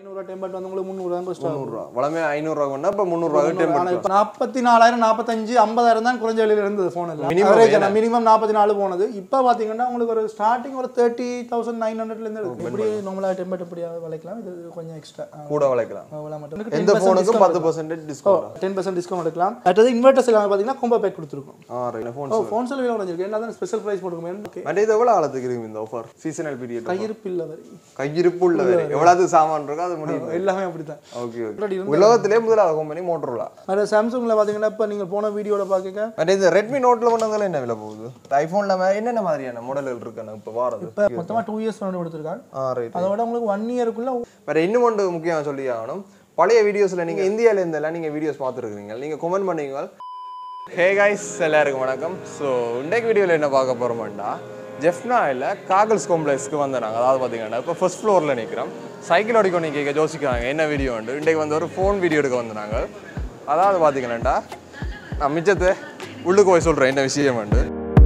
ஐநூறுரூவா டெம்பர்ட் வந்து உங்களுக்கு முந்நூறுவா தான் ஸ்டார்ட் முந்நூறுரூவா வளமே ஐநூறுரூவா கொண்டா இப்போ முந்நூறுரூவா ஆனால் டெம்பர் இப்போ நாற்பத்தி நாலாயிரம் நாற்பத்தஞ்சு ஐம்பதாயிரம் தான் குறைஞ்ச விலையில் இருந்தது ஃபோன் எல்லாம் Minimum அவரேஜ் மினிமம் நாற்பத்தி நாலு போனது இப்போ பார்த்தீங்கன்னா உங்களுக்கு ஒரு ஸ்டார்டிங் ஒரு தேர்ட்டி தௌசண்ட் நைன் ஹண்ட்ரட்லேருந்து இருக்கு எப்படி நார்மலாக டெம்பர்ட் எப்படி விளைக்கலாம் இது கொஞ்சம் எக்ஸ்ட்ரா கூட வளைக்கலாம் அவ்வளோ மட்டும் எந்த ஃபோனுக்கும் பத்து percentage discount ten percent discount எடுக்கலாம் அடுத்தது இன்வெர்டர்ஸ் எல்லாம் பார்த்தீங்கன்னா கொம்போ பேக் கொடுத்துருக்கோம் ஆ ரைட் ஃபோன் ஓ ஃபோன் செல் குறைஞ்சிருக்கு என்ன தான் ஸ்பெஷல் ப்ரைஸ் போட்டுருக்கோம் ஓகே மற்ற இது எவ்வளோ ஆழத்துக்கு இருக்கு இந்த ஆஃபர் சீசனல் பீரியட் கையிருப்பு இல்லை வரை கையிருப்பு உள்ள வேறு எவ்வளவு சாமான் இருக்கோ அது முடியும் எல்லாமே அப்படி தான் ஓகே ஓகே முன்னாடி உலகத்திலே முதலாவது கம்பெனி மோட்டரோலா அது சாம்சங்கில் பார்த்தீங்கன்னா இப்போ நீங்கள் போன வீடியோட பார்க்க மற்ற இந்த ரெட்மி நோட்ல கொண்டதால என்ன விலை போகுது ஐஃபோன்ல என்னென்ன மாதிரியான மாடல்கள் இருக்கு இப்போ வாரது இப்போ மொத்தமாக டூ இயர்ஸ் வந்து கொடுத்துருக்காங்க ஆ ரைட் அதோட உங்களுக்கு ஒன் இயருக்குள்ள வேற இன்னும் ஒன்று முக்கியம் சொல்லி ஆகணும் பழைய வீடியோஸ்ல நீங்க இந்தியால இருந்தெல்லாம் நீங்க வீடியோஸ் பார்த்துருக்கீங்க நீங்க கமெண்ட் பண்ணீங்க ஹே கைஸ் எல்லாருக்கும் வணக்கம் ஸோ இன்றைக்கு வீடியோவில் என்ன பார்க்க போகிறோம்டா ஜெஃப்னா இல்லை காகல்ஸ் காம்ப்ளெக்ஸ்க்கு வந்தாங்க அதாவது பார்த்தீங்கன்னா இப்போ ஃபர்ஸ்ட் ஃப்ளோரில் நிற்கிறோம் சைக்கிள் ஓடிக்கோ நீ கேட்க யோசிக்கிறாங்க என்ன வீடியோ உண்டு இன்றைக்கு வந்து ஒரு ஃபோன் வீடியோ எடுக்க வந்தாங்க அதாவது பார்த்தீங்கன்னாண்டா நான் மிச்சத்தை உள்ளுக்கு போய் சொல்கிறேன் என்ன விஷயம் உண்டு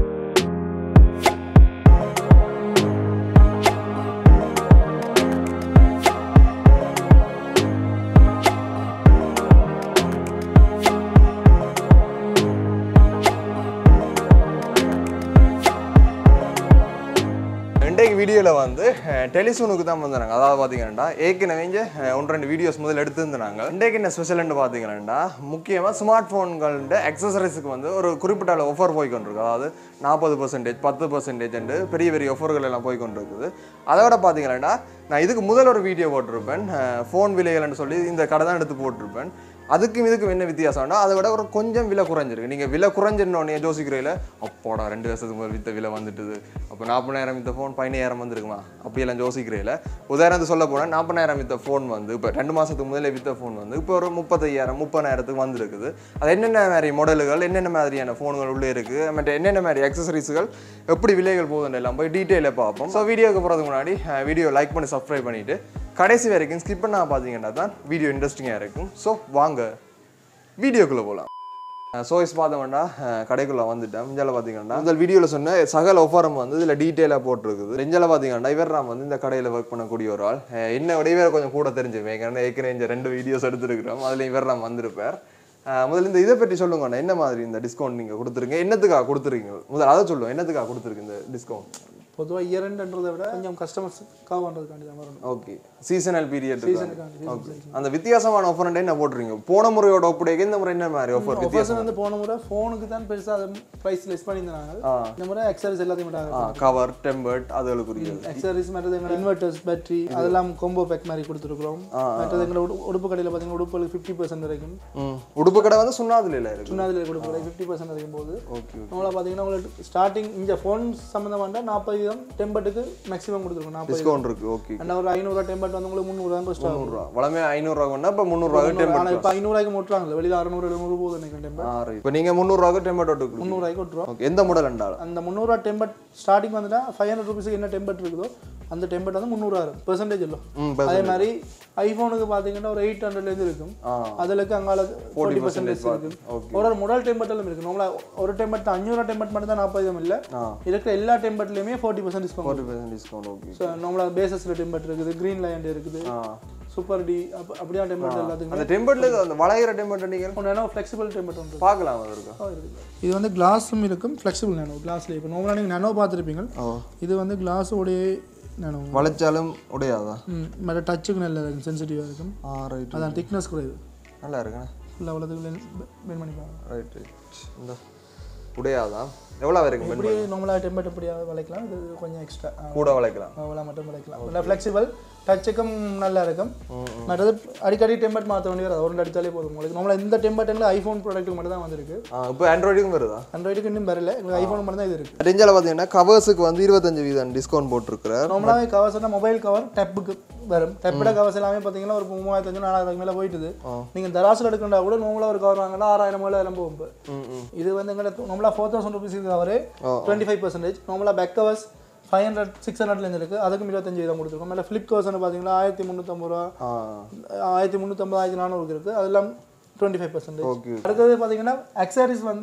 இன்றைக்கு வீடியோவில் வந்து டெலிசோனுக்கு தான் வந்தாங்க அதாவது பார்த்தீங்கன்னா ஏற்கனவே இங்கே ஒன்று ரெண்டு வீடியோஸ் முதல்ல எடுத்துருந்தாங்க இன்றைக்கு என்ன ஸ்பெஷல்னு பார்த்தீங்கன்னா முக்கியமாக ஸ்மார்ட் ஃபோன்களோட அக்சசரிஸுக்கு வந்து ஒரு குறிப்பிட்ட அளவு ஆஃபர் போய் கொண்டிருக்கு அதாவது நாற்பது பர்சன்டேஜ் பத்து பர்சன்டேஜ் பெரிய பெரிய ஆஃபர்கள் எல்லாம் போய் கொண்டிருக்குது அதோட பார்த்தீங்கன்னா நான் இதுக்கு முதல் ஒரு வீடியோ போட்டிருப்பேன் ஃபோன் விலைகள்னு சொல்லி இந்த கடை தான் எடுத்து போட்டிருப்பேன் அதுக்கும் இதுக்கும் என்ன வித்தியாசம்னா அதை விட ஒரு கொஞ்சம் விலை குறைஞ்சிருக்கு நீங்கள் விலை குறைஞ்சிருந்தோடனே யோசிக்கிறீங்கள அப்போடா ரெண்டு வருஷத்துக்கு முதல் வித்த விலை வந்துட்டுது அப்போ நாற்பதாயிரம் வித்த ஃபோன் பதினாயிரம் வந்துருக்குமா அப்படியெல்லாம் யோசிக்கிறீங்கள உதாரணத்துக்கு சொல்ல போனால் நாற்பதாயிரம் வித்த ஃபோன் வந்து இப்போ ரெண்டு மாதத்துக்கு முதல்ல வித்த ஃபோன் வந்து இப்போ ஒரு முப்பத்தையாயிரம் முப்பதாயிரத்துக்கு வந்திருக்குது அது என்னென்ன மாதிரி மாடல்கள் என்னென்ன மாதிரியான ஃபோன்கள் உள்ளே இருக்குது மற்ற என்னென்ன மாதிரி அக்சசரிஸ்கள் எப்படி விலைகள் போகுதுன்னு எல்லாம் போய் டீட்டெயிலாக பார்ப்போம் ஸோ வீடியோக்கு போகிறதுக்கு முன்னாடி வீடியோ லைக் பண்ணி சப்ஸ்கிரைப் பண்ணிவிட்டு கடைசி வரைக்கும் ஸ்கிப் பண்ணா பார்த்தீங்கன்னா தான் வீடியோ இன்ட்ரெஸ்டிங்காக இருக்கும் ஸோ வாங்க வீடியோக்குள்ளே போகலாம் சோய்ஸ் பார்த்தோம்னா கடைக்குள்ளே வந்துட்டேன் இஞ்சால பார்த்தீங்கன்னா முதல் வீடியோவில் சொன்ன சகல ஒஃபரும் வந்து இதில் டீட்டெயிலாக போட்டிருக்குது ரெஞ்சால பார்த்தீங்கன்னா இவர் நான் வந்து இந்த கடையில் ஒர்க் பண்ணக்கூடிய ஒரு ஆள் அஹ் என்ன விட இவரை கொஞ்சம் கூட தெரிஞ்சுப்பேன் ஏன்னா ஏற்கனவே இந்த ரெண்டு வீடியோஸ் எடுத்துருக்கிறோம் அதில் இவர் நான் வந்திருப்பார் அஹ் முதல்ல இந்த இதை பற்றி சொல்லுங்கண்ணா என்ன மாதிரி இந்த டிஸ்கவுண்ட் நீங்கள் கொடுத்துருங்க என்னத்துக்காக கொடுத்துருக்கீங்க முதல்ல அதை சொல்லுவோம் என்னத்துக்காக கொடுத்துருக்கு இந்த டிஸ்கவுண்ட் பொதுவாக இயர் எண்ட்ன்றதை விட கொஞ்சம் கஸ்டமர்ஸ்க்காக பண்ணுறதுக்காண்டி தான் வரணும் ஓகே சீசனல் பீரியட் சீசனுக்காண்டி ஓகே அந்த வித்தியாசமான ஆஃபர் என்ன போட்டுறீங்க போன முறையோட ஒப்படைக்க இந்த முறை என்ன மாதிரி ஆஃபர் வித்தியாசம் ஆஃபர்ஸ் வந்து போன முறை ஃபோனுக்கு தான் பெருசாக அதை ப்ரைஸ் லெஸ் பண்ணியிருந்தாங்க ஆ. இந்த முறை எக்ஸரிஸ் எல்லாத்தையும் விட்டாங்க கவர் டெம்பர்ட் அதுகளுக்குரிய எக்ஸரிஸ் மற்றது எங்களோட இன்வெர்டர்ஸ் பேட்டரி அதெல்லாம் கொம்போ பேக் மாதிரி கொடுத்துருக்குறோம் மற்றது எங்களோட உடு- உடுப்பு கடையில் பார்த்தீங்கன்னா உடுப்புகளுக்கு ஃபிஃப்டி பர்சன்ட் வரைக்கும் ம் உடுப்பு கடை வந்து சுண்ணாதுல இல்லை இருக்கு சுண்ணாதில் கொடுப்பு கடை ஃபிஃப்டி பர்சன்ட் வரைக்கும் போகுது ஓகே நம்மள பார்த்தீங்கன்னா உங்களுக்கு ஸ்டார்டிங் இந்த ஃபோன் சம்மந்தமான நாற்பது வீதம் டெம்பர்ட்டுக்கு மேக்ஸிமம் கொடுத்துருக்கோம் நாற்பது டிஸ்கவுண்ட் இருக்கு ஓகே அண்ணா ஒரு ஐநூறுரூவா டெம்பர்ட் வந்து உங்களுக்கு முந்நூறுவா தான் ஸ்டார்ட் முந்நூறுரூவா வளமே ஐநூறுரூவா கொண்டா இப்போ முந்நூறுரூவா ஆனால் டெம்பர்ட் இப்போ ஐநூறுவாய்க்கு முட்டுறாங்கல்ல வெளியில் அறுநூறு எழுநூறு போகுது நினைக்கிறேன் டெம்பர் ஆ ரைட் இப்போ நீங்கள் முந்நூறுரூவாக்கு டெம்பர்ட் விட்டு முந்நூறுவாய்க்கு விட்டுருவோம் ஓகே எந்த மாடல் ரெண்டாலும் அந்த முந்நூறுவா டெம்பர்ட் ஸ்டார்டிங் வந்துட்டா ஃபைவ் ஹண்ட்ரட் ருபீஸுக்கு என்ன டெம்பர்ட் இருக்குதோ அந்த டெம்பர்ட் வந்து முந்நூறாயிரம் பெர்சன்டேஜ் இல்லை ம் அதே மாதிரி ஐஃபோனுக்கு பார்த்தீங்கன்னா ஒரு எயிட் ஹண்ட்ரட்லேருந்து இருக்கும் ஆ அதுலக்கு அங்கால ஃபோர்ட்டி பர்சன்டேஜ் இருக்கு ஓகே ஒரு ஒரு முதல் டெம்பர்ட்லும் இருக்கு நம்மள ஒரு டெம்பர்ட் அஞ்சூறு டெம்பர்ட் மட்டும் தான் நாற்பது இல்லை ஆ இருக்கிற எல்லா டெம்பர்ட்லையுமே forty percent discount forty percent discount okay so நம்மள பேசஸில் டெம்பர்ட் இருக்குது க்ரீன் லைன் இருக்குது ஆ சூப்பர் டி அப்போ அப்படியே டெம்பர்ட் எல்லாத்துக்குமே அந்த டெம்பர்ட்ல அந்த வளையிற டெம்பர்ட் நீங்கள் ஒன்று வேணா ஃப்ளெக்சிபிள் டெம்பர்ட் ஒன்று பார்க்கலாம் அது இருக்கா இது வந்து கிளாஸும் இருக்கும் ஃப்ளெக்சிபிள் நானோ கிளாஸ்ல இப்போ நார்மலாக நீங்கள் நானோ பார்த்துருப்பீங்க ஓ இது வந்து கிளாஸோடைய நானோ வளைச்சாலும் உடையாதா ம் மற்ற டச்சுக்கு நல்லா இருக்கும் சென்சிட்டிவாக இருக்கும் ஆ ரைட் அதான் திக்னஸ் குறைவு நல்லா இருக்குண்ணே ஃபுல்லாக அவ்வளோதுக்கு பென் பண்ணிப்பாங்க ரைட் ரைட் இந்த உடையாதா எவ்வளோ வரைக்கும் எப்படி நார்மலாக டெம்பர்ட் எப்படி வளைக்கலாம் இது கொஞ்சம் எக்ஸ்ட்ரா கூட வளைக்கலாம் அவ்வளோ மட்டும் வளைக்கலாம் இல்லை ஃப்ளெக்சிபிள் டச்சுக்கும் நல்லா இருக்கும் மற்றது அடிக்கடி டெம்பர்ட் மாற்ற வேண்டிய வராது ஒரு அடித்தாலே போதும் உங்களுக்கு நம்மள இந்த டெம்பர்ட் எங்களுக்கு ஐஃபோன் ப்ராடக்ட்டுக்கு மட்டும் தான் வந்திருக்கு ஆ இப்போ ஆண்ட்ராய்டுக்கும் வருதா ஆண்ட்ராய்டுக்கு இன்னும் வரல எங்களுக்கு ஐஃபோன் மட்டும் தான் இது இருக்குது ரேஞ்சில் பார்த்தீங்கன்னா கவர்ஸுக்கு வந்து இருபத்தஞ்சு வீதம் டிஸ்கவுண்ட் போட்டிருக்கிறார் நார்மலாகவே கவர்ஸ்னா மொபைல் கவர் டெப்புக்கு வரும் டெப்போட கவர்ஸ் எல்லாமே பார்த்தீங்கன்னா ஒரு மூவாயிரத்தஞ்சு நாலாயிரத்துக்கு மேலே போயிட்டுது நீங்கள் தராசில் எடுக்கண்டா கூட நார்மலாக ஒரு கவர் வாங்கினா ஆறாயிரம் ஏழாயிரம் போகும் இப்போ ம் ம் இது வந்து எங்களை நார்மலாக four thousand rupees cover twenty five percentage நார்மலாக back covers five hundred six ஹண்ட்ரட்லேருந்து இருக்குது அதுக்கும் இருபத்தஞ்சு வீதம் கொடுத்துருக்கோம் மேலே ஃப்ளிப் கவர்ஸ்னு பார்த்தீங்கன்னா ஆயிரத்தி முந்நூற்றம்பது ரூபா ஆ ஆயிரத்தி முந்நூற்றம்பது ஆயிரத்தி நானூறுக்கு இருக்குது அதெல்லாம் டுவெண்ட்டி ஃபைவ் பர்சன்டேஜ் ஓகே அடுத்தது பார்த்தீங்கன்னா அக்சரிஸ் வந்து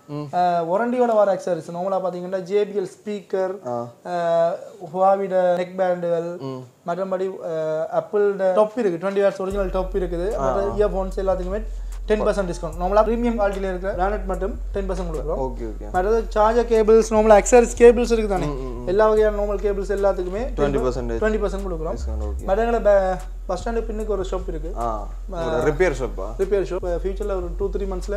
ஒரண்டியோட வர அக்சரிஸ் நார்மலாக பார்த்தீங்கன்னா ஜேபிஎல் ஸ்பீக்கர் ஹுவாவிட நெக் பேண்டுகள் மற்றபடி ஆப்பிளோட டாப் இருக்கு டுவெண்ட்டி வாட்ஸ் ஒரிஜினல் டாப் இருக்குது மற்ற இயர்ஃபோன்ஸ் எல்லாத்துக்குமே டென் பர்சன்ட் டிஸ்கவுண்ட் நார்மலாக ப்ரீமியம் குவாலிட்டியில் இருக்கிற பிராண்டட் மட்டும் டென் பர்சன்ட் கொடுக்குறோம் ஓகே ஓகே மற்றது charger cables normal accessories cables இருக்கு தானே எல்லா வகையான நார்மல் கேபிள்ஸ் எல்லாத்துக்குமே டுவெண்ட்டி பர்சன்டேஜ் டுவெண்ட்டி பர்சன்ட் கொடுக்குறோம் ஓகே மற்றங்களை பஸ் ஸ்டாண்டு பின்னுக்கு ஒரு ஷாப் இருக்கு ஆ ரிப்பேர் ஷாப்பா ரிப்பேர் ஷாப் ஃபியூச்சரில் ஒரு டூ த்ரீ மந்த்ஸில்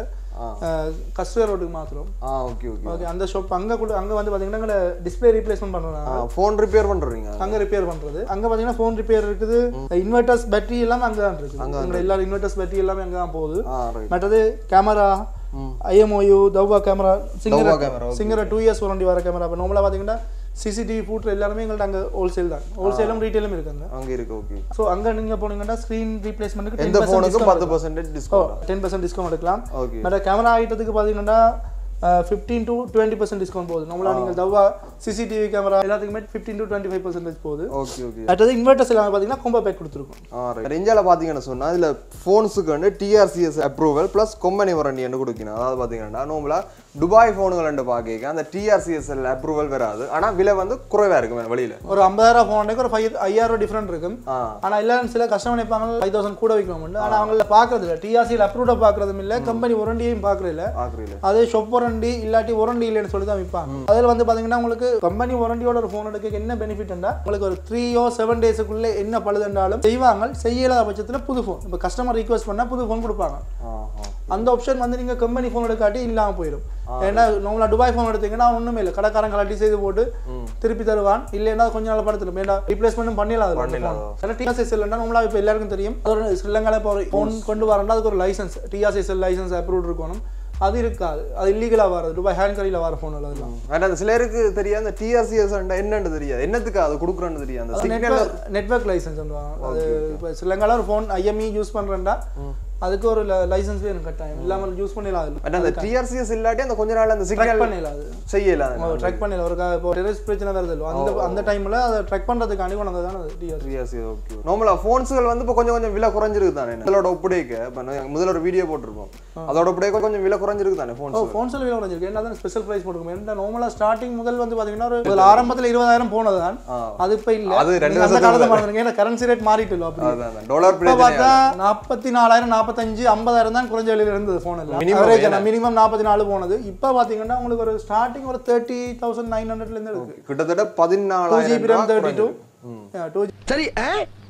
கஸ்டமர் ரோட்டுக்கு மாற்றுறோம் ஆ ஓகே ஓகே ஓகே அந்த ஷாப் அங்கே கூட அங்கே வந்து பார்த்தீங்கன்னா டிஸ்பிளே ரீப்ளேஸ்மெண்ட் பண்ணுறாங்க ஆ ஃபோன் ரிப்பேர் பண்ணுறீங்க அங்கே ரிப்பேர் பண்ணுறது அங்கே பார்த்தீங்கன்னா ஃபோன் ரிப்பேர் இருக்குது இன்வெர்டர்ஸ் பேட்டரி எல்லாமே அங்கே தான் இருக்குது எங்களோட எல்லா இன்வெர்டர்ஸ் பேட்டரி எல்லாமே அங்கே தான் போகுது ஆ ரைட் மற்றது கேமரா ஐஎம்ஓயு தவ்வா கேமரா சிங்கர் Dova camera, okay. சிங்கர் டூ இயர்ஸ் வாரண்டி வர கேமரா இப்போ நார்மலாக பார்த்தீங்கன்னா சிசிடிவி ஃபூட்டர் எல்லாருமே எங்கள்ட்ட அங்கே ஹோல்சேல் தான் ஹோல்சேலும் ரீட்டெயிலும் இருக்காங்க அங்க இருக்கு ஓகே ஸோ அங்கே நீங்கள் போனீங்கன்னா ஸ்க்ரீன் ரீப்ளேஸ்மெண்ட்டுக்கு எந்த டென் ஃபோனுக்கும் பத்து percentage discount ten percent discount எடுக்கலாம் ஓகே மற்ற கேமரா ஐட்டத்துக்கு பார்த்தீங்கன்னா fifteen to twenty percent discount போகுது நம்மளா நீங்கள் தவ்வா சிசிடிவி கேமரா எல்லாத்துக்குமே fifteen to twenty five percentage போகுது ஓகே ஓகே அடுத்தது இன்வெர்டர்ஸ் எல்லாமே பார்த்தீங்கன்னா கொம்போ பேக் கொடுத்துருக்கோம் ஆ ரைட் இந்தியாவில் பார்த்தீங்கன்னு சொன்னா இதுல ஃபோன்ஸுக்கு வந்து TRCS approval plus company warranty என்று கொடுக்கணும் அதாவது பார்த்தீங்கன்னா நார்மலாக துபாய் ஃபோனுகள் என்று பார்க்க அந்த டிஆர்சிஎஸ்எல் அப்ரூவல் வராது ஆனா விலை வந்து குறைவா இருக்கும் வெளியில ஒரு ஐம்பதாயிரம் ஃபோனுக்கு ஒரு ஃபைவ் ஐயாயிரம் டிஃப்ரெண்ட் இருக்கும் ஆ ஆனா இல்ல சில கஸ்டமர் நினைப்பாங்க ஃபைவ் தௌசண்ட் கூட வைக்கணும் ஆனா அவங்கள பாக்குறது இல்ல டிஆர்சியில் அப்ரூவ்ட பாக்குறதும் இல்ல கம்பெனி ஒரண்டியையும் பாக்குறது இல்ல ஆக்குறீல அதே ஷொப் ஒரண்டி இல்லாட்டி ஒரண்டி இல்லைன்னு சொல்லி தான் விற்பாங்க அதில் வந்து பாத்தீங்கன்னா உங்களுக்கு கம்பெனி ஒரண்டியோட ஒரு ஃபோன் எடுக்க என்ன பெனிஃபிட்னா உங்களுக்கு ஒரு த்ரீயோ செவன் டேஸுக்குள்ள என்ன பழுதுண்டாலும் செய்வாங்க செய்யலாத பட்சத்துல புது ஃபோன் இப்போ கஸ்டமர் ரிக்வஸ்ட் பண்ணா புது ஃபோன் கொடுப்பாங்க ஆஹா அந்த ஆப்ஷன் வந்து நீங்க கம்பெனி ஃபோன் எடுக்காட்டி இல்லாம போயிடும் ஏன்னா நார்மலா துபாய் ஃபோன் எடுத்தீங்கன்னா ஒண்ணுமே இல்லை கடைக்காரன் கலட்டி செய்து போட்டு திருப்பி தருவான் இல்லைன்னா கொஞ்ச நாள் படுத்துடும் ஏன்னா ரீப்ளேஸ்மெண்ட்டும் பண்ணிடலாம் பண்ணிடலாம். ஏன்னா டிஆர்சிஎஸ் இல்லைன்னா நம்மளா இப்போ எல்லாருக்கும் தெரியும் அது ஒரு ஸ்ரீலங்கால இப்போ ஒரு ஃபோன் கொண்டு வரேன்னா அதுக்கு ஒரு லைசன்ஸ் டிஆர்சிஎஸ்எல் லைசன்ஸ் அப்ரூவ் இருக்கணும் அது இருக்காது அது இல்லீகலா வர்றது துபாய் ஹேண்ட் கரியில் வர ஃபோன் அதெல்லாம் வேண்டாம் அந்த சிலருக்கு தெரியாது அந்த டிஆர்சிஎஸ் என்னன்னு தெரியாது என்னத்துக்கு அது கொடுக்குறேன்னு தெரியாது அந்த சிக்னல் நெட்வொர்க் நெட்வொர்க் லைசன்ஸ் அது இப்போ ஸ்ரீலங்கால ஒரு ஃபோன் ஐஎம்இ யூஸ் பண்றேன்டா அதுக்கு ஒரு லைசன்ஸ் வேணும் கட்டாயம் இல்லாமல் யூஸ் பண்ணிடலாம் அது பட் அந்த டிஆர்சிஎஸ் இல்லாட்டி அந்த கொஞ்ச நாள் அந்த ட்ராக் சிக்னல் பண்ணிடலாம் அது செய்யலாம் ட்ராக் பண்ணல ஒரு க- இப்போ டெரரிஸ்ட் பிரச்சனை வருது இல்லையோ, அந்த அந்த டைம்ல அதை ட்ராக் பண்றதுக்காண்டி கொண்டு வந்தது தான் அது டிஆர் டிஆர்சிஎஸ் ஓகே நார்மலா ஃபோன்ஸுகள் வந்து இப்போ கொஞ்சம் கொஞ்சம் விலை குறைஞ்சிருக்கு தானே அதோட ஒப்படைக்க இப்போ முதல்ல ஒரு வீடியோ போட்டிருப்போம் அதோட ஒப்படைக்க கொஞ்சம் விலை குறைஞ்சிருக்கு தானே ஃபோன்ஸ் ஓ ஃபோன் செல் விலை குறைஞ்சிருக்கு என்ன தான் ஸ்பெஷல் ப்ரைஸ் போட்டுருக்கோம் ஏன்னா நார்மலா ஸ்டார்டிங் முதல் வந்து பாத்தீங்கன்னா ஒரு முதல்ல ஆரம்பத்துல இருபதாயிரம் போனது தான் ஆ. அது இப்ப இல்ல அது ரெண்டு நீங்க அந்த வருஷத்துக்கு காலத்தை மறந்துருங்க ஏன்னா கரன்சி ரேட் மாறிட்டு இல்லை அப்படி அதான் டாலர் இப்போ பார்த்தா நாற்பத்தி நாலாயிரம் நாற்பத்தஞ்சு ஐம்பதாயிரம் தான் குறைஞ்ச விலையில இருந்தது ஃபோன் எல்லாம் Minimum அவரேஜ் மினிமம் நாற்பத்தி நாலு போனது இப்போ பாத்தீங்கன்னா உங்களுக்கு ஒரு ஸ்டார்டிங் ஒரு தேர்ட்டி தௌசண்ட் நைன் ஹண்ட்ரட்ல இருந்து இருக்கு கிட்டத்தட்ட டூ பதினாலாயிரம் GB RAM thirty two two சரி ஆ?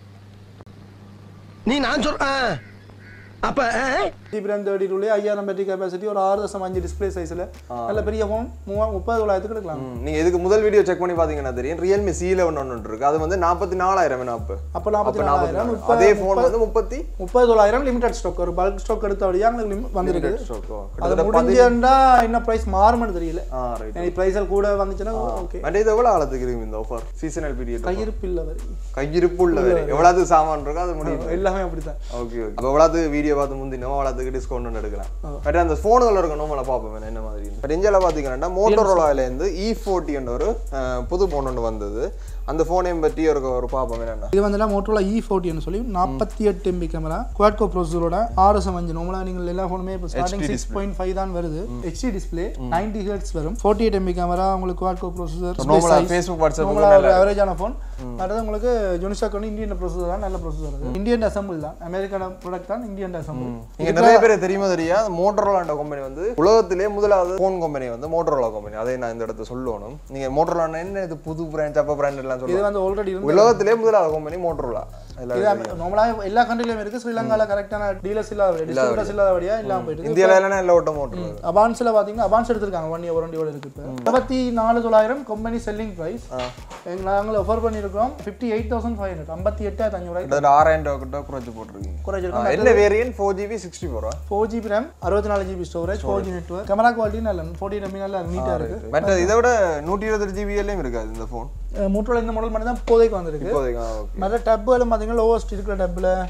நீ நான் சொல் ஆ. அப்ப ஆ? ஜிபி ரேம் தேர்ட்டி டூலேயே ஐயாயிரம் பேட்டரி கெப்பாசிட்டி ஒரு ஆறு தசம் அஞ்சு டிஸ்பிளே சைஸில் நல்ல பெரிய ஃபோன் மூவா முப்பது தொள்ளாயிரத்துக்கு எடுக்கலாம் ம், நீங்க இதுக்கு முதல் வீடியோ செக் பண்ணி பாத்தீங்கன்னா தெரியும் ரியல்மி சி லெவன் ஒன்று இருக்கு அது வந்து நாற்பத்தி நாலாயிரம் வேணும் அப்போ அப்போ நாற்பத்தி நாலாயிரம் அப்ப அதே ஃபோன் வந்து முப்பத்தி முப்பது தொள்ளாயிரம் லிமிடெட் ஸ்டாக் ஒரு பல்க் ஸ்டாக் எடுத்த வழியாக எங்களுக்கு lim- வந்திருக்கு ஸ்டோக்கோ அது கிட்டத்தட்ட முடிஞ்சேன்டா என்ன ப்ரைஸ் மாறும்னு தெரியல ஆ ரைட் எனக்கு ப்ரைஸில் கூட வந்துச்சுன்னா ஓகே மற்ற இது எவ்வளோ ஆழத்துக்கு இருக்கு இந்த ஆஃபர் சீசனல் பீரியட் கையிருப்பு இல்லை வரை கையிருப்பு உள்ள வேறு எவ்வளவு சாமான் இருக்கோ அது முடியும் எல்லாமே அப்படித்தான் ஓகே ஓகே அப்போ எவ்வளவு வீடியோ பார்த்து முந்தினோ அவ்வளோத்துக்கு டிஸ்கவுண்ட் எடுக்கலாம் பட் அந்த ஃபோனுகள் இருக்கணும் நம்மளை பார்ப்போம் வேணும் என்ன மாதிரி பட் இந்தியாவில் பார்த்தீங்கன்னா மோட்டோரோலாலேருந்து இ ஃபோர்ட்டின்ற ஒரு அஹ், புது ஃபோன் ஒன்று வந்தது அந்த ஃபோனையும் பற்றி ஒரு ஒரு பார்ப்போம் என்னென்ன இது வந்து மோட்டோல இ ஃபோர்ட்டின்னு சொல்லி நாற்பத்தி எட்டு எம்பி கேமரா குவாட்கோ ப்ரோசரோட ஆர்எஸ்எம் அஞ்சு நார்மலாக நீங்கள் எல்லா ஃபோனுமே இப்போ ஸ்டார்டிங் சிக்ஸ் பாயிண்ட் ஃபைவ் தான் வருது ஹெச்டி டிஸ்பிளே நைன்டி ஹெர்ட்ஸ் வரும் ஃபோர்ட்டி எயிட் எம்பி கேமரா உங்களுக்கு குவாட்கோ ப்ரோசஸர் நார்மலா ஃபேஸ்புக் வாட்ஸ்அப் நார்மலாக அவரேஜான ஃபோன் அடுத்து உங்களுக்கு யூனிசாக் வந்து இந்தியன் ப்ரோசஸர் தான் நல்ல ப்ரோசஸர் அது இந்தியன் அசம்பிள் தான் அமெரிக்கான ப்ராடக்ட் தான் இந்தியன் அசம்பிள் நீங்க நிறைய பேர் தெரியுமா தெரியா மோட்டரோலாண்ட கம்பெனி வந்து உலகத்திலே முதலாவது ஃபோன் கம்பெனி வந்து மோட்டரோலா கம்பெனி அதை நான் இந்த இடத்துல சொல்லணும் நீங்க மோட்டரோலா என்ன இது புது பிராண்ட் சப்ப பிராண்ட் எல்லாம் இது சொல்லுவாங்க வந்து ஆல்ரெடி இருந்து உலகத்திலே முதலாவது கம்பெனி மோட்டரோலா எல்லாரும் இது நார்மலாக எல்லா கண்ட்ரிலையும் இருக்கு ஸ்ரீலங்கால கரெக்டான டீலர்ஸ் இல்லாத டிஸ்ட்ரிபியூட்டர்ஸ் இல்லாதபடியா இல்லாம போயிட்டு இந்தியாவில எல்லாம் நல்ல ஓட்ட மோட்டர் அபான்ஸ்ல பாத்தீங்கன்னா அபான்ஸ் எடுத்திருக்காங்க ஒன் இயர் ஒரண்டியோட இருக்கு இப்போ இருபத்தி நாலு தொள்ளாயிரம் கம்பெனி செல்லிங் ப்ரைஸ் நாங்கள் ஆஃபர் பண்ணியிருக்கோம் fifty eight thousand five hundred ஐம்பத்தி எட்டாயிரத்தி அஞ்சூறு கிட்டத்தட்ட ஆறாயிரம் ரூபா கிட்ட குறைச்சு போட்டிருக்கீங்க குறைச்சிருக்கோம் ஆ, என்ன வேரியன்ட் ஃபோர் ஜிபி சிக்ஸ்டி ஃபோரா ஃபோர் ஜிபி ரேம் அறுபத்தி நாலு GB storage four G network camera quality நல்ல ஃபோர்ட்டி எம்பி நல்லா நீட்டாக இருக்கு மற்ற இதை விட நூற்றி இருபத்தெட்டு ஜிபிஎல்லையும் இருக்காது இந்த ஃபோன் மூட்டோல இந்த மாடல் மட்டும் தான் இப்போதைக்கு வந்திருக்கு இப்போதைக்கு ஓகே மற்ற டப்புகளும் பார்த்தீங்கன்னா லோவஸ்ட் இருக்கிற டப்பில்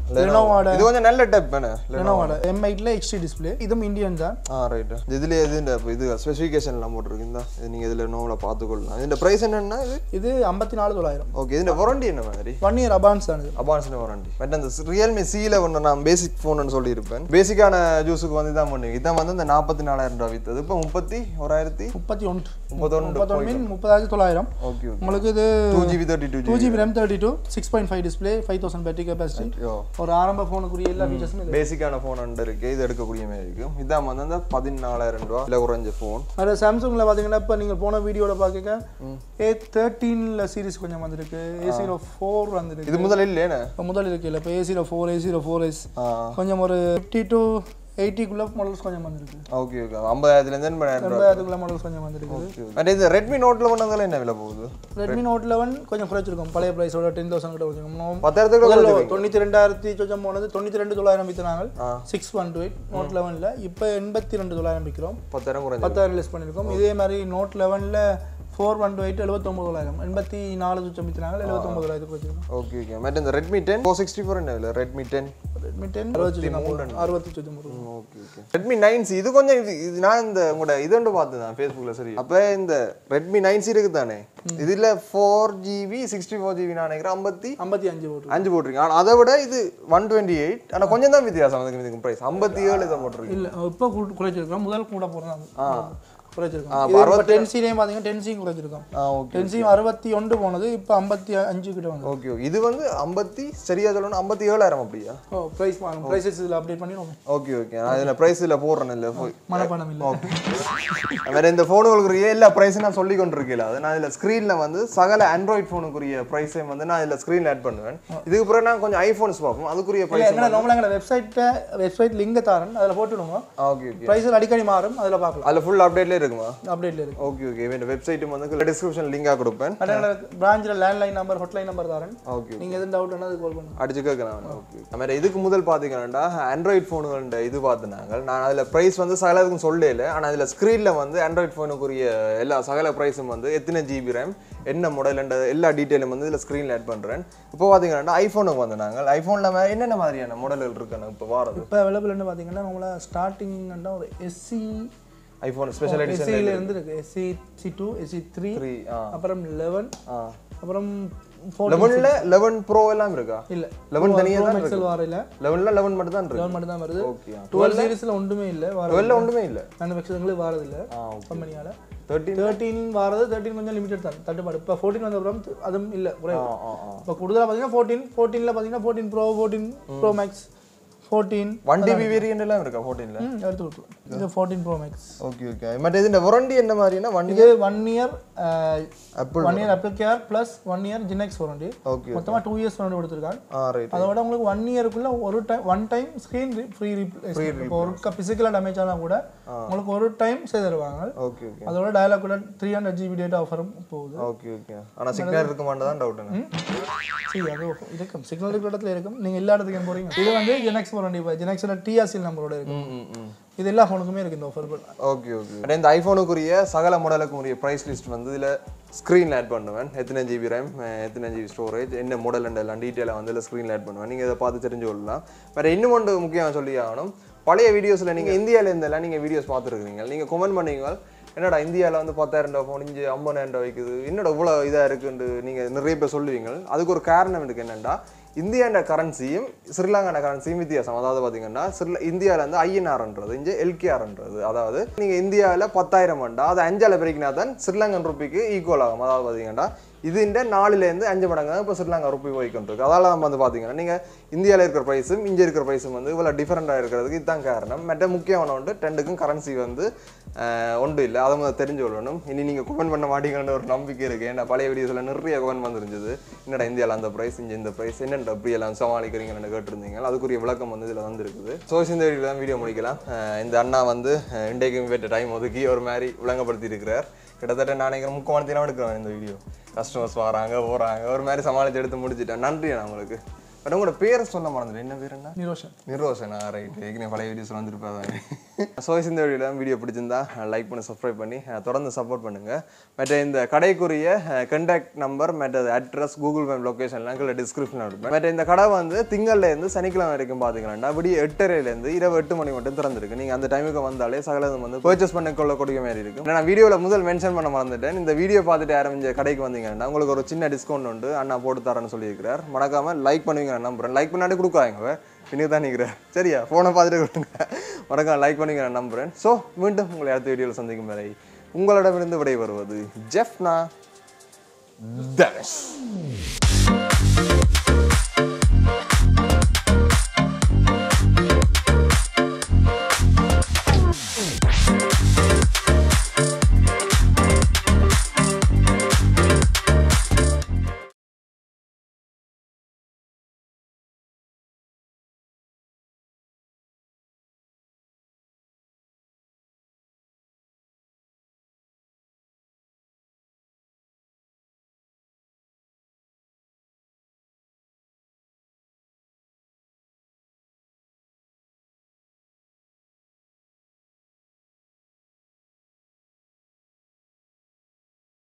லெனோவோட இது கொஞ்சம் நல்ல டெப் என்ன லெனோவோட எம் எயிட்ல ஹெச்டி டிஸ்பிளே இதுவும் இந்தியன் தான் ஆ ரைட் இதுல எது இந்த இது ஸ்பெசிஃபிகேஷன்லாம் போட்டிருக்கு இந்த இது நீங்க இதுல நோவில் பார்த்துக்கொள்ளலாம் இந்த பிரைஸ் என்னன்னா இது இது ஐம்பத்தி நாலு தொள்ளாயிரம் ஓகே இதுல வாரண்டி என்ன மாதிரி ஒன் இயர் அபான்ஸ் தான் இது அபான்ஸ்னு வாரண்டி பட் அந்த ரியல்மி சியில் ஒன்று நான் பேசிக் ஃபோன்னு சொல்லியிருப்பேன் பேசிக்கான ஜூஸுக்கு வந்து இதான் பண்ணுங்க இதான் வந்து இந்த நாற்பத்தி நாலாயிரம் ரூபா வித்தது இப்போ முப்பத்தி ஓராயிரத்தி முப்பத்தி ஒன்று முப்பத்தொன்று முப்பத்தொன்று மீன் முப்பதாயிரத்தி தொள்ளாயிரம் ஓகே ஓகே உங்களுக்கு இது two GB thirty two two GB RAM thirty two six point five display five thousand battery capacity ஓ ஒரு ஆரம்ப ஃபோனுக்குரிய எல்லா ஃபீச்சர்ஸும் இது பேசிக்கான ஃபோன் ஒன்று இருக்கு இது எடுக்கக்கூடிய மாதிரி இருக்கும் இதான் வந்து அந்த பதினாலாயிரம் ரூபா இல்லை குறைஞ்ச ஃபோன் அது சாம்சங்கில் பார்த்தீங்கன்னா இப்போ நீங்கள் போன வீடியோட பார்க்க ஏ தேர்ட்டீனில் சீரிஸ் கொஞ்சம் வந்திருக்கு ஏ ஜீரோ ஃபோர் வந்திருக்கு இது முதல்ல இல்லையே இப்போ முதல் இருக்கு இல்லை இப்போ A zero four A zero four S ஆ கொஞ்சம் ஒரு ஃபிஃப்டி டு எயிட்டிக்குள்ளே மாடல்ஸ் கொஞ்சம் வந்திருக்கு ஓகே ஓகே ஐம்பதாயிரத்துலேருந்து எண்பதாயிரம் ரூபா எண்பதாயிரத்துக்குள்ள மாடல்ஸ் கொஞ்சம் வந்திருக்கு பட் இந்த ரெட்மி நோட்டில் பண்ணதால என்ன விலை போகுது ரெட்மி நோட் லெவன் கொஞ்சம் குறைச்சிருக்கும் பழைய ப்ரைஸோட டென் தௌசண்ட் கிட்ட வச்சிருக்கோம் பத்தாயிரத்துக்கு முதல்ல கூட தொண்ணூற்றி ரெண்டாயிரத்தி சொச்சம் போனது தொண்ணூற்றி ரெண்டு தொள்ளாயிரம் விற்றுனாங்க six one two eight note லெவனில் இப்போ எண்பத்தி ரெண்டு தொள்ளாயிரம் விற்கிறோம் பத்தாயிரம் குறைஞ்சு பத்தாயிரம் லெஸ் பண்ணியிருக்கோம் இதே மாதிரி நோட் லெவனில் ஃபோர் ஒன் டூ எயிட் எழுபத்தொம்பது தொள்ளாயிரம் எண்பத்தி நாலு சுச்சம் விற்றுனாங்க எழுபத்தொம்பது தொள்ளாயிரத்துக்கு வச்சிருக்கோம் ஓகே ஓகே மற்ற இந்த Redmi ten four sixty four என்ன விலை ரெட்மி டென் ரெட்மி டென் அறுபத்தி அறுபத்தி சொச்சம் okay okay Redmi nine C இது கொஞ்சம் இது இது நான் இந்த உங்களோட இதுண்டு பார்த்தேன் தான் ஃபேஸ்புக்கில் சரி அப்போ இந்த ரெட்மி நைன் சி இருக்கு தானே இதில் four GB sixty four GB நான் நினைக்கிறேன் ஐம்பத்தி ஐம்பத்தி அஞ்சு போட்டு அஞ்சு போட்டிருக்கேன் ஆனால் அதை விட இது ஒன் டுவெண்ட்டி எயிட் ஆனால் கொஞ்சம் தான் வித்தியாசம் அதுக்கு இதுக்கு ப்ரைஸ் ஐம்பத்தி ஏழு இதை போட்டிருக்கு இல்லை இப்போ குறைச்சிருக்கோம் முதல் கூட போடுறாங்க ஆ குறைச்சிருக்கோம் ஆ, இது இப்போ டென்சிலையும் பார்த்தீங்கன்னா டென்சியும் குறைச்சிருக்கோம் ஆ ஓகே டென்சியும் அறுபத்தி ஒன்று போனது இப்போ ஐம்பத்தி அஞ்சு கிட்ட வந்து ஓகே ஓகே இது வந்து ஐம்பத்தி சரியா சொல்லணும் ஐம்பத்தி ஏழாயிரம் அப்படியா ஓ ப்ரைஸ் வாங்க ப்ரைஸஸ் இதில் அப்டேட் பண்ணிடுவோம் ஓகே ஓகே நான் இதில் ப்ரைஸ் இதில் போடுறேன் இல்லை மனப்பாடம் இல்லை ஓகே வேற இந்த ஃபோனுகளுக்குரிய எல்லா ப்ரைஸும் நான் சொல்லி கொண்டிருக்கேன் அது நான் இதில் ஸ்க்ரீனில் வந்து சகல ஆண்ட்ராய்ட் ஃபோனுக்குரிய ப்ரைஸையும் வந்து நான் இதில் ஸ்க்ரீனில் ஆட் பண்ணுவேன் இதுக்கு பிறகு நான் கொஞ்சம் ஐஃபோன்ஸ் பார்ப்போம் அதுக்குரிய இல்லை ப்ரைஸ் எங்களை நம்மள எங்களை வெப்சைட்டை வெப்சைட் லிங்கை தரேன் அதில் போட்டுடுங்க ஓகே ஓகே ப்ரைஸில் அடிக்கடி மாறும் அதில் பார்க்கலாம் அதில் ஃபுல் அப்டேட்லேயே இருக்குமா அப்டேட்ல இருக்கு ஓகே ஓகே இந்த வெப்சைட்டும் வந்து டிஸ்கிரிப்ஷன் லிங்காக கொடுப்பேன் அதனால பிரான்ச்சில் லேண்ட்லைன் நம்பர் ஹாட்லைன் நம்பர் தரேன் ஓகே நீங்கள் எதுவும் டவுட் அது கால் பண்ணுங்க அடிச்சு கேட்கலாம் ஓகே அதுமாதிரி இதுக்கு முதல் பார்த்தீங்கன்னா ஆண்ட்ராய்ட் ஃபோனுகள இது பார்த்துனாங்க நான் அதில் ப்ரைஸ் வந்து சகலத்துக்கும் சொல்லல ஆனால் அதில் ஸ்க்ரீனில் வந்து ஆண்ட்ராய்ட் ஃபோனுக்குரிய எல்லா சகல ப்ரைஸும் வந்து எத்தனை ஜிபி ரேம் என்ன மாடல்ன்ற எல்லா டீட்டெயிலும் வந்து இதில் ஸ்க்ரீனில் ஆட் பண்ணுறேன் இப்போ பார்த்தீங்கன்னா ஐஃபோனுக்கு வந்து நாங்கள் ஐஃபோனில் என்னென்ன மாதிரியான மாடல்கள் இருக்குன்னு இப்போ வாரது இப்போ அவைலபிள்னு பார்த்தீங்கன்னா நம்மள ஸ்டார்டிங் ஒரு எஸ்சி ஐஃபோன் ஸ்பெஷல் எடிஷன் எஸ்சியில் இருந்து இருக்கு SE C two SE three three ஆ அப்புறம் லெவன் ஆ அப்புறம் ஃபோர் லெவனில் லெவன் ப்ரோ எல்லாம் இருக்கா இல்லை லெவன் தனியாக தான் எக்ஸல் வார இல்லை லெவனில் லெவன் மட்டும் தான் இருக்கு லெவன் மட்டும் தான் வருது ஓகே டுவெல் சீரிஸில் ஒன்றுமே இல்லை வார டுவெல்ல ஒன்றுமே இல்லை மேனுஃபேக்சரிங்களுக்கு வாரதில்லை ஆ ஓகே கம்பெனியால் தேர்ட்டின் தேர்ட்டீன் வாரது தேர்ட்டின் கொஞ்சம் லிமிடெட் தான் தட்டுப்பாடு இப்போ ஃபோர்டீன் வந்த அப்புறம் அதுவும் இல்லை குறைவு ஆ ஆ ஆ இப்போ கூடுதலாக பார்த்தீங்கன்னா ஃபோர்டீன் ஃபோர்டீனில் பார்த்தீங்கன்னா fourteen pro fourteen pro max fourteen one TB variant எல்லாம் இருக்கா ஃபோர்டீனில் ம் எடுத்து விட்டுருவோம் இது fourteen pro max okay okay மற்ற இதுல வாரண்டி என்ன மாதிரினா ஒன் இது one year Apple one year Apple care plus one year ஜினெக்ஸ் வாரண்டி ஓகே மொத்தமாக டூ இயர்ஸ் வாரண்டி கொடுத்துருக்காங்க ஆ ரைட் அதோட உங்களுக்கு ஒன் இயருக்குள்ள ஒரு time one time screen free replace இப்போ ஒரு பிசிக்கலாக டேமேஜ் ஆனால் கூட உங்களுக்கு ஒரு டைம் செய்து தருவாங்க ஓகே ஓகே அதோட டயலாக் கூட த்ரீ ஹண்ட்ரட் ஜிபி டேட்டா ஆஃபரும் போகுது ஓகே ஓகே ஆனா சிக்னல் இருக்க மாட்டேதான் டவுட் சரி அது இருக்கும் சிக்னல் இருக்கிற இடத்துல இருக்கும் நீங்கள் எல்லா இடத்துக்கும் போகிறீங்க இது வந்து ஜெனக்ஸ் வாரண்டி ஜெனக்ஸில் டிஆர்சி நம்பரோட இருக்கும் ம் ம் ம் இது எல்லா ஃபோனுக்குமே இருக்கு இந்த ஆஃபர் ஓகே ஓகே இந்த ஐஃபோனுக்குரிய சகல மாடலுக்கும் உரிய ப்ரைஸ் லிஸ்ட் வந்து இதில் ஸ்க்ரீனில் ஆட் பண்ணுவேன் எத்தனை ஜிபி ரேம் எத்தனை ஜிபி ஸ்டோரேஜ் என்ன மாடல் எல்லாம் டீட்டெயிலாக வந்து இதில் ஸ்க்ரீனில் ஆட் பண்ணுவேன் நீங்கள் இதை பார்த்து தெரிஞ்சு கொள்ளலாம் வேறு இன்னும் ஒன்று முக்கியமாக சொல்லி ஆகணும் பழைய வீடியோஸில் நீங்கள் இந்தியாவில் இருந்தெல்லாம் நீங்கள் வீடியோஸ் பார்த்துருக்கீங்க நீங்கள் கமெண்ட் பண்ணீங்க என்னடா இந்தியாவில் வந்து பத்தாயிரம் ரூபா ஃபோன் இஞ்சி ஐம்பதாயிரம் ரூபா விற்குது என்னடா இவ்வளோ இதாக இருக்குன்னு நீங்கள் நிறைய பேர் சொல்லுவீங்க அதுக்கு ஒரு காரணம் இருக்கு என்னென்னா இந்தியாண்ட கரன்சியும் ஸ்ரீலங்கான கரன்சியும் வித்தியாசம் அதாவது பார்த்தீங்கன்னா ஸ்ரீல இந்தியாவில் வந்து ஐஎன்ஆர்ன்றது இங்கே எல்கேஆர்ன்றது அதாவது நீங்கள் இந்தியாவில் பத்தாயிரம் வேண்டா அது அஞ்சால பிரிக்கினா தான் ஸ்ரீலங்கன் ருப்பிக்கு ஈக்குவல் ஆகும் அதாவது பார்த்தீங்கன்னா இதுண்ட நாலுலேருந்து அஞ்சு மடங்கு தான் இப்போ ஸ்ரீலங்கா ருப்பி போய்க்கொண்டு இருக்கு அதால நம்ம வந்து பார்த்தீங்கன்னா நீங்கள் இந்தியாவில் இருக்கிற ப்ரைஸும் இங்கே இருக்கிற ப்ரைஸும் வந்து இவ்வளோ டிஃப்ரெண்ட்டாக இருக்கிறதுக்கு இதுதான் காரணம் மற்ற முக்கியமான ஒன்று ரெண்டுக்கும் கரன்சி வந்து ஒன்றும் இல்லை அதை முதல்ல தெரிஞ்சு கொள்ளணும் இனி நீங்கள் கமெண்ட் பண்ண மாட்டீங்கன்ற ஒரு நம்பிக்கை இருக்குது ஏன்னா பழைய வீடியோஸில் நிறைய கமெண்ட் வந்துருந்துச்சு என்னடா இந்தியாவில் அந்த ப்ரைஸ் இங்கே இந்த ப்ரைஸ் என்னென்ன அப்படி எல்லாம் சமாளிக்கிறீங்கன்னு கேட்டிருந்தீங்க அதுக்குரிய விளக்கம் வந்து இதில் வந்திருக்குது ஸோ இந்த வீடியோ தான் வீடியோ முடிக்கலாம் அஹ் இந்த அண்ணா வந்து அஹ் இன்றைக்கும் வேட்ட டைம் ஒதுக்கி ஒரு மாதிரி விளங்கப்படுத்தி இருக்கிறார் கிட்டத்தட்ட நான் நினைக்கிறேன் முக்கால் மணி நேரம் எடுக்கிறேன் இந்த வீடியோ கஸ்டமர்ஸ் வராங்க போகிறாங்க ஒரு மாதிரி சமாளித்து எடுத்து முடிச்சிட்டேன் நன்றி நான் உங்களுக்கு பட் உங்களோட பேரை சொல்ல மறந்துட்டேன் என்ன பேர் என்ன நிரோஷன் நிரோஷனா ரைட் ஏற்கனவே பழைய வீடியோஸ் வந்துருப்பாங்க ஸோ இந்த வீடியோ வீடியோ பிடிச்சிருந்தா லைக் பண்ணி சப்ஸ்கிரைப் பண்ணி அஹ், தொடர்ந்து சப்போர்ட் பண்ணுங்க மற்ற இந்த கடைக்குரிய கண்டாக்ட் நம்பர் மற்ற அட்ரஸ் கூகுள் மேப் லொக்கேஷன்லாம் கீழே டிஸ்கிரிப்ஷனில் இருப்பேன் மற்ற இந்த கடை வந்து திங்கள்ல இருந்து சனிக்கிழமை வரைக்கும் பார்த்தீங்கன்னா விடிய எட்டரைலேருந்து இரவு எட்டு மணி மட்டும் திறந்திருக்கு நீங்கள் அந்த டைமுக்கு வந்தாலே சகலதும் வந்து பர்ச்சேஸ் பண்ண கொள்ளக்கூடிய மாதிரி இருக்கும் நான் வீடியோவில் முதல் மென்ஷன் பண்ண மறந்துட்டேன் இந்த வீடியோ பார்த்துட்டு யாரும் இந்த கடைக்கு வந்தீங்கன்னா உங்களுக்கு ஒரு சின்ன டிஸ்கவுண்ட் உண்டு அண்ணா போட்டு தரேன்னு சொல்லியிருக்கிறார் மறக்காம லைக் பண்ணுவீங்க நான் நம்புறேன் லைக் பண்ணாட்டி கொடுக்காங்க பின்னுக்கு தான் நிற்கிறேன் சரியா ஃபோனை பார்த்துட்டு கொடுங்க மறக்காம லைக் பண்ணுவீங்க நான் நம்புறேன் ஸோ மீண்டும் உங்களை அடுத்த வீடியோவில் சந்திக்கும் வரை உங்களிடமிருந்து விடை வருவது ஜெஃப்னா தனுஷ்